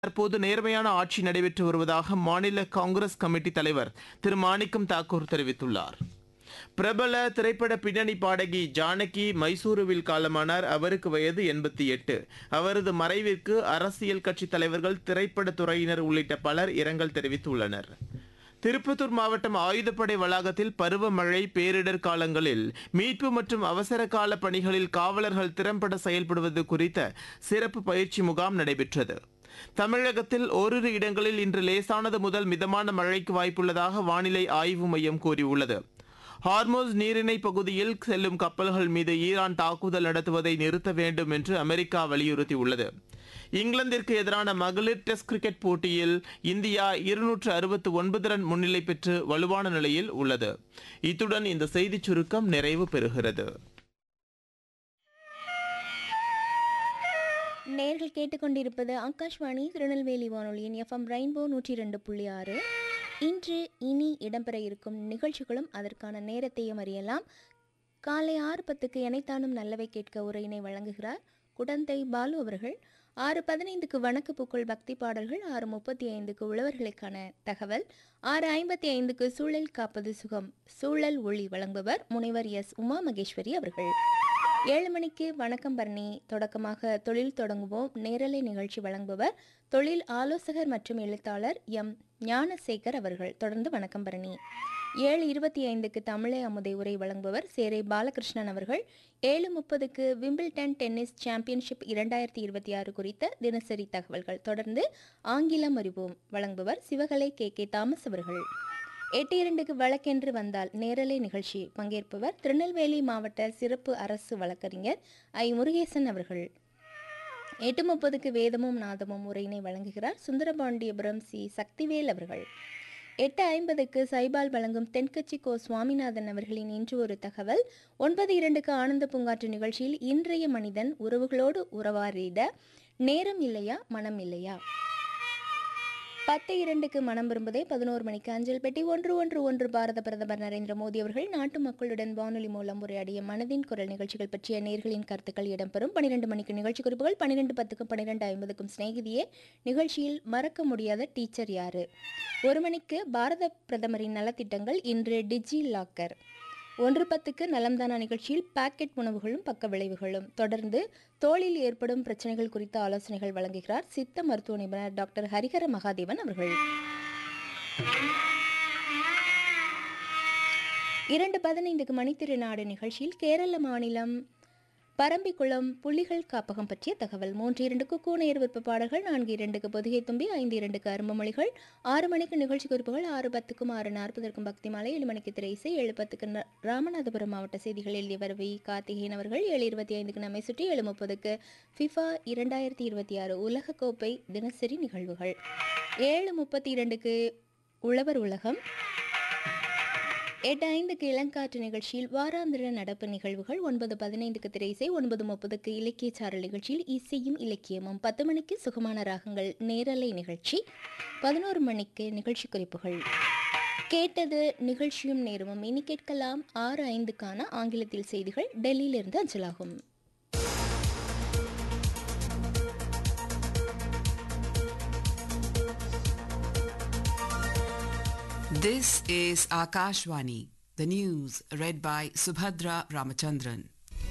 தற்போது நேர்மையான ஆட்சி நடைபெற்று வருவதாக மாநில காங்கிரஸ் கமிட்டி தலைவர் திரு மாணிக்கம் தாக்கூர் தெரிவித்துள்ளார் பிரபல திரைப்பட பின்னணி பாடகி ஜானகி மைசூருவில் காலமானார் அவருக்கு வயது எண்பத்தி எட்டு அவரது மறைவிற்கு அரசியல் கட்சித் தலைவர்கள் திரைப்படத் துறையினர் உள்ளிட்ட பலர் இரங்கல் தெரிவித்துள்ளனர் திருப்பத்தூர் மாவட்டம் ஆயுதப்படை வளாகத்தில் பருவமழை பேரிடர் காலங்களில் மீட்பு மற்றும் அவசர கால பணிகளில் காவலர்கள் திறம்பட செயல்படுவது குறித்த சிறப்பு பயிற்சி முகாம் நடைபெற்றது தமிழகத்தில் ஓரிரு இடங்களில் இன்று லேசானது முதல் மிதமான மழைக்கு வாய்ப்புள்ளதாக வானிலை ஆய்வு மையம் கூறியுள்ளது ஹார்மோஸ் நீரிணை பகுதியில் செல்லும் கப்பல்கள் மீது ஈரான் தாக்குதல் நடத்துவதை நிறுத்த வேண்டும் என்று அமெரிக்கா வலியுறுத்தியுள்ளது இங்கிலாந்திற்கு எதிரான மகளிர் டெஸ்ட் கிரிக்கெட் போட்டியில் இந்தியா இருநூற்று அறுபத்து ஒன்பது ரன் முன்னிலை பெற்று வலுவான நிலையில் உள்ளது இத்துடன் இந்த செய்திச் சுருக்கம் நிறைவு பெறுகிறது நேர்கள் கேட்டுக்கொண்டிருப்பது ஆகாஷ்வாணி திருநெல்வேலி வானொலியின் எஃப்எம் ரெயின்போ நூற்றி ரெண்டு புள்ளி ஆறு இன்று இனி இடம்பெற இருக்கும் நிகழ்ச்சிகளும் அதற்கான நேரத்தையும் அறியலாம் காலை ஆறு பத்துக்கு எனைத்தானும் நல்லவை கேட்க உரையினை வழங்குகிறார் குடந்தை பாலு அவர்கள் ஆறு பதினைந்துக்கு வணக்கு பூக்கள் பக்தி பாடல்கள் ஆறு முப்பத்தி ஐந்துக்கு உழவர்களுக்கான தகவல் ஆறு ஐம்பத்தி ஐந்துக்கு சூழல் காப்பது சுகம் சூழல் ஒளி வழங்குபவர் முனைவர் எஸ் உமா மகேஸ்வரி அவர்கள் ஏழு மணிக்கு வணக்கம் பரணி தொடக்கமாக தொழில் தொடங்குவோம் நேரலை நிகழ்ச்சி வழங்குபவர் தொழில் ஆலோசகர் மற்றும் எழுத்தாளர் எம் ஞானசேகர் அவர்கள் தொடர்ந்து வணக்கம் பரணி ஏழு இருபத்தி ஐந்துக்கு தமிழை அமுதை உரை வழங்குபவர் சேரை பாலகிருஷ்ணன் அவர்கள் ஏழு முப்பதுக்கு விம்பிள்டன் டென்னிஸ் சாம்பியன்ஷிப் இரண்டாயிரத்தி இருபத்தி ஆறு குறித்த தினசரி தகவல்கள் தொடர்ந்து ஆங்கிலம் அறிவோம் வழங்குபவர் சிவகலை கே கே தாமஸ் அவர்கள் எட்டு இரண்டுக்கு வழக்கென்று வந்தால் நேரலை நிகழ்ச்சி பங்கேற்பவர் திருநெல்வேலி மாவட்ட சிறப்பு அரசு வழக்கறிஞர் ஐ முருகேசன் அவர்கள் எட்டு முப்பதுக்கு வேதமும் நாதமும் உரையினை வழங்குகிறார் சுந்தரபாண்டியபுரம் சி சக்திவேல் அவர்கள் எட்டு ஐம்பதுக்கு சைபால் வழங்கும் தென்கட்சி கோ சுவாமிநாதன் அவர்களின் இன்று ஒரு தகவல் ஒன்பது இரண்டுக்கு ஆனந்த பூங்காற்று நிகழ்ச்சியில் இன்றைய மனிதன் உறவுகளோடு உறவாடிட நேரம் இல்லையா மனம் இல்லையா பத்து இரண்டுக்கு மனம் விரும்புதே பதினோரு மணிக்கு அஞ்சல் பெட்டி ஒன்று ஒன்று ஒன்று பாரத பிரதமர் நரேந்திர மோடி அவர்கள் நாட்டு மக்களுடன் வானொலி மூலம் உரையாடிய மனதின் குரல் நிகழ்ச்சிகள் பற்றிய நேர்களின் கருத்துக்கள் இடம்பெறும் பன்னிரெண்டு மணிக்கு நிகழ்ச்சி குறிப்புகள் பன்னிரெண்டு பத்துக்கும் பன்னிரெண்டு ஐம்பதுக்கும் சிநேகிதியே நிகழ்ச்சியில் மறக்க முடியாத டீச்சர் யாரு ஒரு மணிக்கு பாரத பிரதமரின் நலத்திட்டங்கள் இன்று டிஜி லாக்கர் ஒன்று பத்துக்கு நலம்தானா நிகழ்ச்சியில் பாக்கெட் உணவுகளும் பக்க விளைவுகளும் தொடர்ந்து தோளில் ஏற்படும் பிரச்சனைகள் குறித்த ஆலோசனைகள் வழங்குகிறார் சித்த மருத்துவ நிபுணர் டாக்டர் ஹரிஹர மகாதேவன் அவர்கள் இரண்டு பதினைந்துக்கு மணித்திருநாடு நிகழ்ச்சியில் கேரள மாநிலம் பரம்பிக்குளம் புலிகள் காப்பகம் பற்றிய தகவல் மூன்று இரண்டுக்கு கூனையர் விருப்ப பாடல்கள் நான்கு இரண்டுக்கு பொதுகை தும்பி ஐந்து இரண்டுக்கு அரும்பு மொழிகள் ஆறு மணிக்கு நிகழ்ச்சி குறிப்புகள் ஆறு பத்துக்கும் ஆறு நாற்பதற்கும் பக்தி மாலை ஏழு மணிக்கு திரை இசை ஏழு பத்துக்கு ந- ராமநாதபுரம் மாவட்ட செய்திகள் எழுதியவர் வி கார்த்திகேயன் அவர்கள் ஏழு இருபத்தி ஐந்துக்கு நம்மை சுற்றி ஏழு முப்பதுக்கு ஃபிஃபா இரண்டாயிரத்தி இருபத்தி ஆறு உலகக்கோப்பை தினசரி நிகழ்வுகள் ஏழு முப்பத்தி இரண்டுக்கு உழவர் உலகம் எட்டு ஐந்துக்கு இளங்காற்று நிகழ்ச்சியில் வாராந்திர நடப்பு நிகழ்வுகள் ஒன்பது பதினைந்துக்கு திரைசை ஒன்பது முப்பதுக்கு இலக்கிய சாரல் நிகழ்ச்சியில் இசையும் இலக்கியமும் பத்து மணிக்கு சுகமான ராகங்கள் நேரலை நிகழ்ச்சி பதினோரு மணிக்கு நிகழ்ச்சி குறிப்புகள் கேட்டது நிகழ்ச்சியும் நேரமும் இனி கேட்கலாம் ஆறு ஐந்துக்கான ஆங்கிலத்தில் செய்திகள் டெல்லியிலிருந்து அஞ்சலாகும் This is Akashvani, the news read by Subhadra Ramachandran.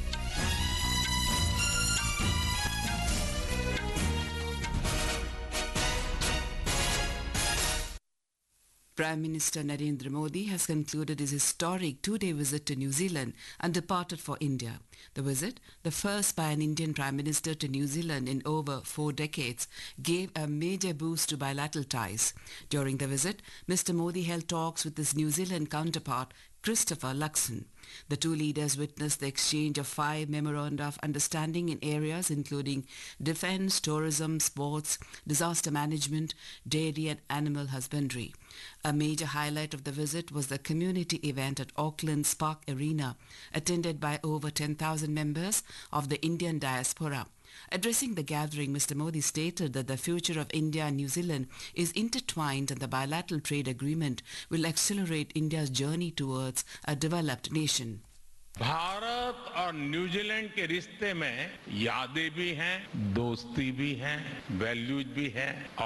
Prime Minister Narendra Modi has concluded his historic two-day visit to New Zealand and departed for India. The visit, the first by an Indian Prime Minister to New Zealand in over four decades, gave a major boost to bilateral ties. During the visit, Mr. Modi held talks with his New Zealand counterpart, Christopher Luxon. The two leaders witnessed the exchange of five memoranda of understanding in areas including defense, tourism, sports, disaster management, dairy and animal husbandry. A major highlight of the visit was the community event at Auckland's Spark Arena, attended by over 10,000 members of the Indian diaspora. Addressing the gathering, Mr. Modi stated that the future of India and New Zealand is intertwined and the bilateral trade agreement will accelerate India's journey towards a developed nation. Bharat और New Zealand के रिश्ते में यादें भी हैं दोस्ती भी है वैल्यूज भी है